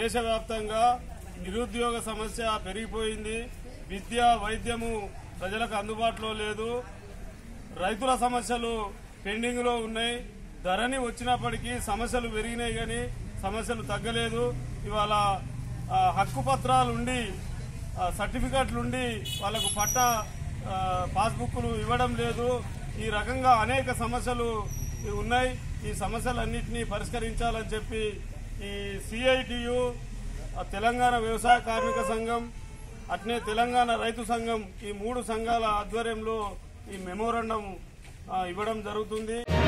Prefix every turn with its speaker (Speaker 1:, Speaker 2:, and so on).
Speaker 1: దేశవ్యాప్తంగా నిరుద్యోగ సమస్య పెరిగిపోయింది విద్య వైద్యము ప్రజలకు అందుబాటులో లేదు రైతుల సమస్యలు పెండింగ్ లో ఉన్నాయి ధరణి వచ్చినప్పటికీ సమస్యలు పెరిగినాయి కానీ సమస్యలు తగ్గలేదు ఇవాళ ఆ, హక్కు పత్రాలు ఉండి ఆ, సర్టిఫికెట్లు ఉండి వాళ్ళకు పట్ట ఆ, పాస్బుక్లు ఇవ్వడం లేదు ఈ రకంగా అనేక సమస్యలు ఉన్నాయి ఈ సమస్యలన్నింటినీ పరిష్కరించాలని చెప్పి ఈ సిఐటియు తెలంగాణ వ్యవసాయ కార్మిక సంఘం అట్నే తెలంగాణ రైతు సంఘం ఈ మూడు సంఘాల ఆధ్వర్యంలో ఈ మెమోరాండం ఆ, ఇవ్వడం జరుగుతుంది